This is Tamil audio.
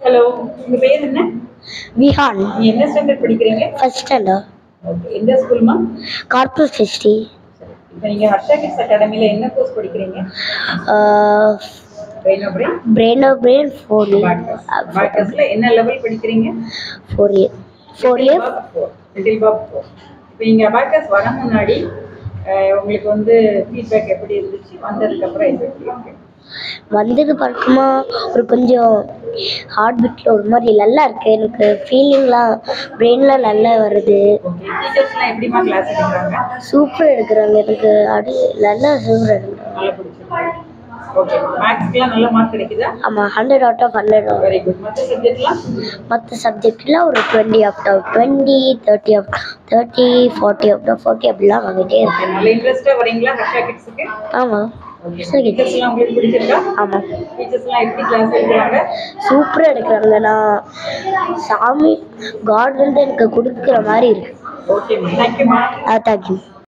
ஹலோ உங்க பேர் என்ன விஹான் நீங்க என்ன ஸ்டாண்டர்ட் படிக்கிறீங்க ஃபர்ஸ்ட் ஸ்டாண்டர்ட் Okay. எந்த ஸ்கூல்மா கார்பஸ் சிக்ஸ்டி இப்போ நீங்க ஹர்ஷா கிட்ஸ் அகாடமில என்ன கோர்ஸ் படிக்கிறீங்க brain brain brain of brain four பாக்கஸ்ல என்ன லெவல் படிக்கிறீங்க four year four year little pop இப்போ நீங்க அபாக்கஸ் வர முன்னாடி அஹ், உங்களுக்கு வந்து ஃபீட்பேக் எப்படி இருந்துச்சு வந்ததுக்கு அப்புறம் எப்படி இருக்கு வந்தது பார்க்குமா ஒரு கொஞ்சம் ஹார்ட் பீட்டில் ஒரு மாதிரி நல்லா இருக்கு எனக்கு ஃபீலிங்லாம் பிரெயின்லாம் நல்லா வருது ஓகே டீச்சர்ஸ்லாம் எப்படிமா கிளாஸ் எடுக்கிறாங்க சூப்பராக எடுக்கிறாங்க எனக்கு அடி நல்லா சூப்பராக எடுக்கிறாங்க நல்லா பிடிச்சிருக்கு ஓகே மேக்ஸ்க்குலாம் நல்ல மார்க் கிடைக்குதா ஆமாம் hundred out of hundred very good மற்ற சப்ஜெக்ட்லாம் மற்ற சப்ஜெக்டில் ஒரு twenty out of twenty thirty of thirty forty out of forty அப்படிலாம் வாங்கிட்டே இருக்கேன் நல்ல இன்ட்ரெஸ்ட்டாக வரீங்களா ஹர்ஷா கிட்ஸுக்கு ஆமாம் சரி டீச்சர்ஸ்லாம் உங்களுக்கு பிடிச்சிருக்கா ஆமாம் டீச்சர்ஸ்லாம் எப்படி கிளாஸ் எடுக்கிறாங்க சூப்பராக எடுக்கிறாங்க நான் சாமி காட் வந்து எனக்கு கொடுக்குற மாதிரி இருக்கு ஓகே தேங்க்யூமா தேங்க்யூ